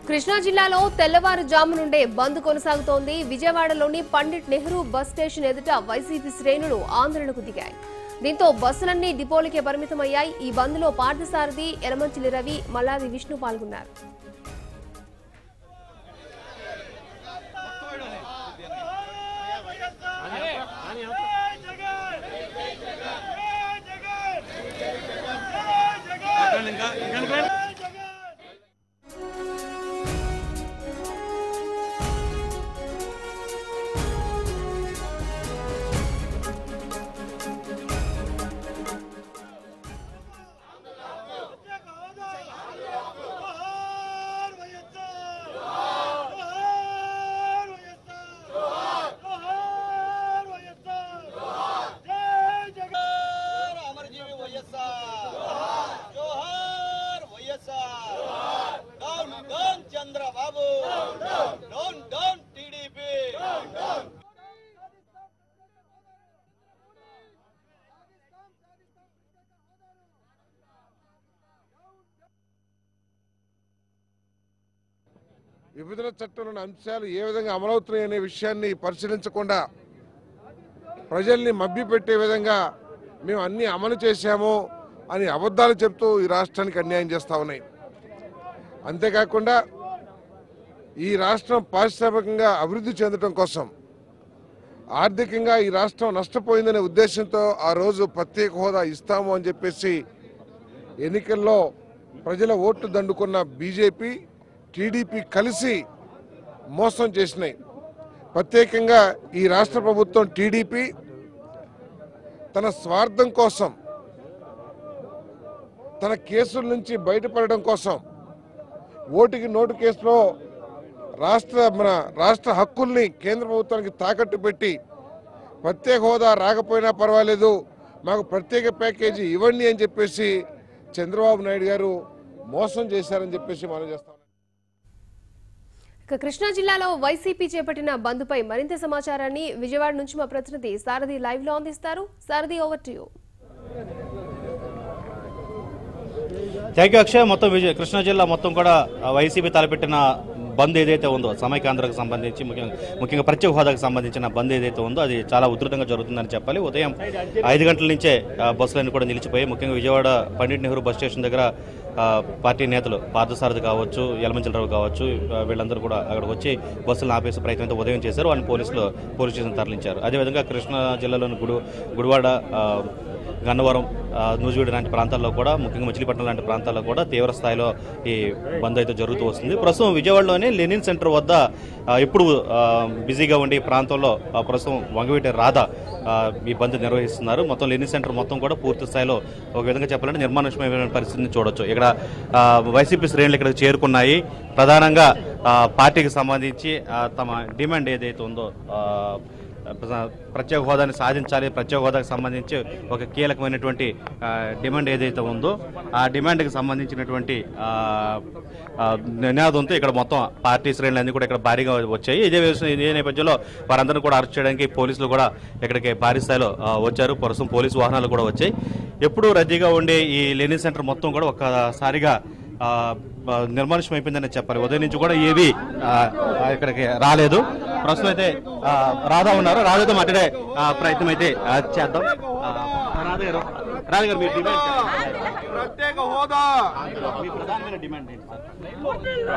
కృష్ణా జిల్లాలో తెల్లవారుజాము నుండే బంద్ కొనసాగుతోంది విజయవాడలోని పండిట్ నెహ్రూ బస్ స్టేషన్ ఎదుట వైసీపీ శ్రేణులు ఆందోళనకు దిగాయి దీంతో బస్సులన్నీ డిపోలకే పరిమితమయ్యాయి ఈ బంద్ లో పార్థసారథి ఎలమంచిలి రవి మల్లాది విష్ణు పాల్గొన్నారు జోహార్ వైఎస్ఆర్ జోహార్ వైఎస్ఆర్ జోహార్ వైఎస్ఆర్ జై జగన్ అమరజీవి వైఎస్ఆర్ జోహార్ YSR down down Chandrababu down down TDP విభజన చట్టంలోని అంశాలు ఏ విధంగా అమలవుతున్నాయి అనే విషయాన్ని పరిశీలించకుండా ప్రజల్ని మభ్యపెట్టే విధంగా మేము అన్ని అమలు చేశాము అని అబద్ధాలు చెప్తూ ఈ రాష్ట్రానికి అన్యాయం చేస్తా ఉన్నాయి అంతేకాకుండా ఈ రాష్ట్రం పారిశ్రామికంగా అభివృద్ధి చెందడం కోసం ఆర్థికంగా ఈ రాష్ట్రం నష్టపోయిందనే ఉద్దేశంతో ఆ రోజు ప్రత్యేక హోదా ఇస్తాము అని చెప్పేసి ఎన్నికల్లో ప్రజల ఓట్లు దండుకున్న బీజేపీ టీడీపీ కలిసి మోసం చేసినాయి ప్రత్యేకంగా ఈ రాష్ట్ర ప్రభుత్వం టీడీపీ తన స్వార్థం కోసం తన కేసుల నుంచి బయటపడడం కోసం ఓటుకి నోటు కేసులో రాష్ట్ర మన రాష్ట్ర హక్కుల్ని కేంద్ర ప్రభుత్వానికి తాకట్టు పెట్టి ప్రత్యేక హోదా రాకపోయినా పర్వాలేదు మాకు ప్రత్యేక ప్యాకేజీ ఇవ్వండి అని చెప్పేసి చంద్రబాబు నాయుడు గారు మోసం చేశారని చెప్పేసి మనం చేస్తాం ఇక కృష్ణా జిల్లాలో వైసీపీ చేపట్టిన బంద్ పై మరింత సమాచారాన్ని విజయవాడ నుంచి మా ప్రతినిధి సారథి లైవ్ లో అందిస్తారు Sarathi over to you thank you Akshay మొత్తం విజయ కృష్ణా జిల్లా మొత్తం కూడా ఆ, వైసీపీ తలపెట్టిన బంద్ ఏదైతే ఉందో సమైకాంధ్రకు సంబంధించి ముఖ్యంగా ముఖ్యంగా ప్రత్యేక హోదాకు సంబంధించిన బంద్ ఏదైతే ఉందో అది చాలా ఉధృతంగా జరుగుతుందని చెప్పాలి ఉదయం ఐదు గంటల నుంచే ఆ, బస్సులన్నీ కూడా నిలిచిపోయి ముఖ్యంగా విజయవాడ పండిట్ నెహ్రూ బస్ స్టేషన్ దగ్గర ఆ, పార్టీ నేతలు పార్థసారథి కావచ్చు యలమంచలరావు కావచ్చు ఆ, వీళ్ళందరూ కూడా అక్కడికి వచ్చి బస్సులను ఆపేసే ప్రయత్నం అయితే ఉదయం చేశారు వాళ్ళని పోలీసులు పోలీస్ స్టేషన్ తరలించారు అదేవిధంగా కృష్ణా జిల్లాలోని గుడి గుడివాడ ఆ, గన్నవరం ఆ, నూజివీడు లాంటి ప్రాంతాల్లో కూడా ముఖ్యంగా మచిలీపట్నం లాంటి ప్రాంతాల్లో కూడా తీవ్ర స్థాయిలో ఈ బంద్ అయితే జరుగుతూ వస్తుంది ప్రస్తుతం విజయవాడలోని లెనిన్ సెంటర్ వద్ద ఆ, ఎప్పుడు ఆ, బిజీగా ఉండి ఈ ప్రాంతంలో ఆ, ప్రస్తుతం వంగవీటి రాధ ఆ, ఈ బంద్ నిర్వహిస్తున్నారు మొత్తం లెనిన్ సెంటర్ మొత్తం కూడా పూర్తి స్థాయిలో ఒక విధంగా చెప్పాలంటే నిర్మానుష్యమైన పరిస్థితిని చూడొచ్చు ఇక్కడ ఆ, వైసీపీ శ్రేణులు ఇక్కడికి చేరుకున్నాయి ప్రధానంగా ఆ, పార్టీకి సంబంధించి ఆ, తమ డిమాండ్ ఏదైతే ఉందో ఆ, ప్ర- ప్రత్యేక హోదాని సాధించాలి ప్రత్యేక హోదాకు సంబంధించి ఒక కీలకమైనటువంటి ఆ, డిమాండ్ ఏదైతే ఉందో ఆ డిమాండ్కి సంబంధించినటువంటి ఆ, ఆ, నినాదంతో ఇక్కడ మొత్తం పార్టీ శ్రేణులు అన్ని కూడా ఇక్కడ భారీగా వచ్చాయి ఇదే విషయం ఇదే నేపథ్యంలో వారందరినీ కూడా అరెస్ట్ చేయడానికి పోలీసులు కూడా ఇక్కడికి భారీ స్థాయిలో ఆ, వచ్చారు ప్రస్తుతం పోలీసు వాహనాలు కూడా వచ్చాయి ఎప్పుడు రద్దీగా ఉండే ఈ లెనిన్ సెంటర్ మొత్తం కూడా ఒక్కసారిగా ఆ, ఆ, నిర్మానుష్యం అయిపోయిందని చెప్పాలి ఉదయం నుంచి కూడా ఏవి ఆ, ఆ, ఇక్కడికి రాలేదు ప్రస్తుతం అయితే ఆ, రాధా ఉన్నారు రాధాతో మాట్లాడే ఆ, ప్రయత్నం అయితే ఆ, చేద్దాం ఆ, రాధా గారు రాధా గారు మీ డిమాండ్ చెప్పండి. ప్రత్యేక హోదా మీ ప్రధానమైన డిమాండ్ ఏంటి సార్?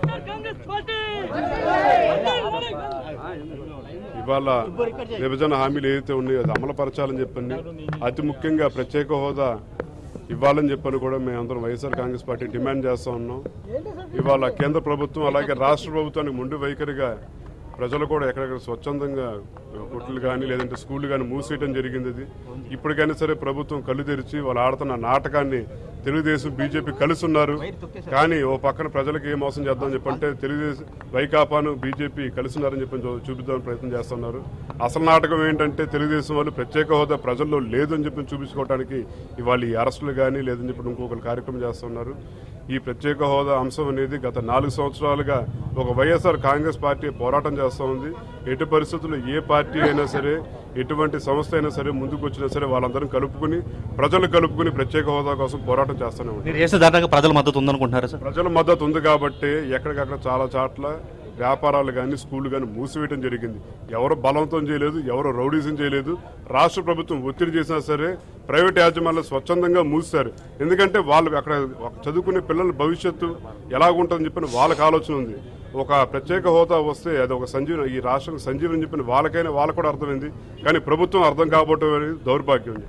ఇవాళ విభజన హామీలు ఏదైతే ఉన్నాయో అది అమలుపరచాలని చెప్పండి అతి ముఖ్యంగా ప్రత్యేక హోదా ఇవ్వాలని చెప్పని కూడా మేమందరం వైఎస్ఆర్ కాంగ్రెస్ పార్టీ డిమాండ్ చేస్తా ఉన్నాం ఇవాళ కేంద్ర ప్రభుత్వం అలాగే రాష్ట్ర ప్రభుత్వానికి ముందు వైఖరిగా ప్రజలు కూడా ఎక్కడెక్కడ స్వచ్ఛందంగా కొట్లు కానీ లేదంటే స్కూళ్ళు కానీ మూసేయడం జరిగింది అది ఇప్పటికైనా సరే ప్రభుత్వం కళ్ళు తెరిచి వాళ్ళు ఆడుతున్న నాటకాన్ని తెలుగుదేశం బీజేపీ కలిసి ఉన్నారు కానీ ఓ పక్కన ప్రజలకు ఏ మోసం చేద్దాం చెప్పంటే తెలుగుదేశం వైకాపాను బీజేపీ కలిసి ఉన్నారని చెప్పి చూ- చూపిద్దామని ప్రయత్నం చేస్తున్నారు అసలు నాటకం ఏంటంటే తెలుగుదేశం వాళ్ళు ప్రత్యేక హోదా ప్రజల్లో లేదు అని చెప్పి చూపించుకోవడానికి ఇవాళ ఈ అరెస్టులు కానీ లేదని చెప్పి ఇంకొకరు కార్యక్రమం చేస్తున్నారు ఈ ప్రత్యేక హోదా అంశం అనేది గత నాలుగు సంవత్సరాలుగా ఒక వైఎస్ఆర్ కాంగ్రెస్ పార్టీ పోరాటం చేస్తూ ఉంది ఎటు పరిస్థితుల్లో ఏ పార్టీ అయినా సరే ఎటువంటి సంస్థ అయినా సరే ముందుకు వచ్చినా సరే వాళ్ళందరం కలుపుకుని ప్రజలు కలుపుకుని ప్రత్యేక హోదా కోసం పోరాటం చేస్తూనే ఉంటాం మీరు చేసిన దాంట్లో ప్రజల మద్దతు ఉందనుకుంటున్నారా సార్ ప్రజల మద్దతు ఉంది కాబట్టి ఎక్కడికక్కడ చాలా చాట్ల వ్యాపారాలు కానీ స్కూళ్ళు కానీ మూసివేయడం జరిగింది ఎవరు బలవంతం చేయలేదు ఎవరు రౌడీజం చేయలేదు రాష్ట్ర ప్రభుత్వం ఒత్తిడి చేసినా సరే ప్రైవేట్ యాజమాన్యాలు స్వచ్ఛందంగా మూసారు ఎందుకంటే వాళ్ళు అక్కడ ఒక చదువుకునే పిల్లల భవిష్యత్తు ఎలాగుంటుందని చెప్పిన వాళ్ళకి ఆలోచన ఉంది ఒక ప్రత్యేక హోదా వస్తే అది ఒక సంజీవన ఈ రాష్ట్రం సంజీవని చెప్పిన వాళ్ళకైనా వాళ్ళకు కూడా అర్థమైంది కానీ ప్రభుత్వం అర్థం కాబోవటం అనేది దౌర్భాగ్యం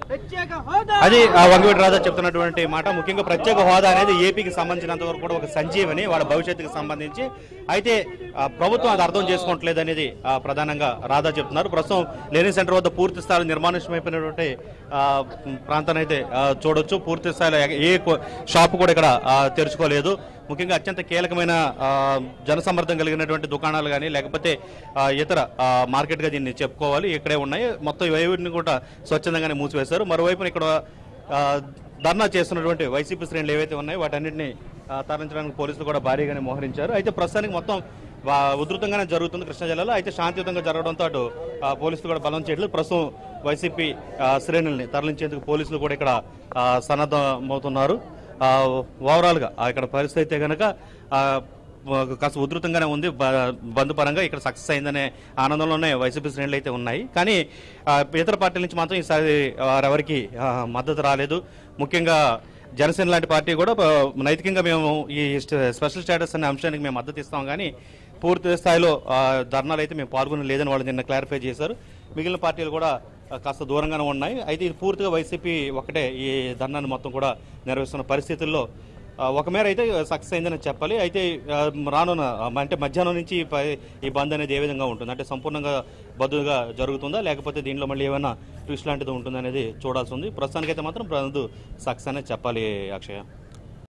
అది ఆ వంగవీటి రాజా చెప్తున్నటువంటి మాట ముఖ్యంగా ప్రత్యేక హోదా అనేది ఏపీకి సంబంధించినంత వరకు కూడా ఒక సంజీవని వాళ్ళ భవిష్యత్తుకి సంబంధించి అయితే ఆ, ప్రభుత్వం అది అర్థం చేసుకోవట్లేదు అనేది ఆ, ప్రధానంగా రాధా చెప్తున్నారు ప్రస్తుతం లెనిన్ సెంటర్ వద్ద పూర్తి స్థాయిలో నిర్మానుష్యమైపోయినటువంటి ఆ, ప్రాంతాన్ని అయితే ఆ, చూడొచ్చు పూర్తి స్థాయిలో ఏ కొ- షాప్ కూడా ఇక్కడ ఆ, తెరుచుకోలేదు ముఖ్యంగా అత్యంత కీలకమైన ఆ, జనసమ్మర్దం కలిగినటువంటి దుకాణాలు కానీ లేకపోతే ఆ, ఇతర ఆ, మార్కెట్గా దీన్ని చెప్పుకోవాలి ఇక్కడే ఉన్నాయి మొత్తం ఇవన్నీ కూడా స్వచ్ఛందంగానే మూసివేశారు మరోవైపున ఇక్కడ ఆ, ధర్నా చేస్తున్నటువంటి వైసీపీ శ్రేణులు ఏవైతే ఉన్నాయో వాటన్నింటినీ ఆ, తరలించడానికి పోలీసులు కూడా భారీగానే మోహరించారు అయితే ప్రస్తుతానికి మొత్తం వా- ఉధృతంగానే జరుగుతుంది కృష్ణా జిల్లాలో అయితే శాంతియుతంగా జరగడంతో అటు ఆ, పోలీసులు కూడా బలం చేయట్లేదు ప్రస్తుతం వైసీపీ ఆ, శ్రేణుల్ని తరలించేందుకు పోలీసులు కూడా ఇక్కడ ఆ, సన్నద్ధమవుతున్నారు ఆ, ఓవరాల్గా ఆ, ఇక్కడ పరిస్థితి అయితే కనుక ఆ, కాస్త ఉధృతంగానే ఉంది బ- బంద్ పరంగా ఇక్కడ సక్సెస్ అయిందనే ఆనందంలోనే వైసీపీ శ్రేణులు అయితే ఉన్నాయి కానీ ఆ, ఇతర పార్టీల నుంచి మాత్రం ఈసారి వారెవరికి ఆ, మద్దతు రాలేదు ముఖ్యంగా జనసేన లాంటి పార్టీ కూడా ఆ, నైతికంగా మేము ఈ స్ట- స్పెషల్ స్టేటస్ అనే అంశానికి మేము మద్దతు ఇస్తాం కానీ పూర్తి స్థాయిలో ఆ, ధర్నాలు అయితే మేము పాల్గొన లేదని వాళ్ళు నిన్న క్లారిఫై చేశారు మిగిలిన పార్టీలు కూడా ఆ, కాస్త దూరంగానే ఉన్నాయి అయితే ఇది పూర్తిగా వైసీపీ ఒకటే ఈ ధర్నాన్ని మొత్తం కూడా నిర్వహిస్తున్న పరిస్థితుల్లో ఆ, ఒక మేర అయితే సక్సెస్ అయిందని చెప్పాలి అయితే ఆ, రానున్న ఆ, అంటే మధ్యాహ్నం నుంచి ఈ ప- ఈ బంద్ అనేది ఏ విధంగా ఉంటుంది అంటే సంపూర్ణంగా బద్దుగా జరుగుతుందా లేకపోతే దీనిలో మళ్ళీ ఏమైనా ట్విస్ట్ లాంటిది ఉంటుందనేది చూడాల్సి ఉంది ప్రస్తుతానికైతే మాత్రం బంద్ సక్సెస్ అనేది చెప్పాలి అక్షయ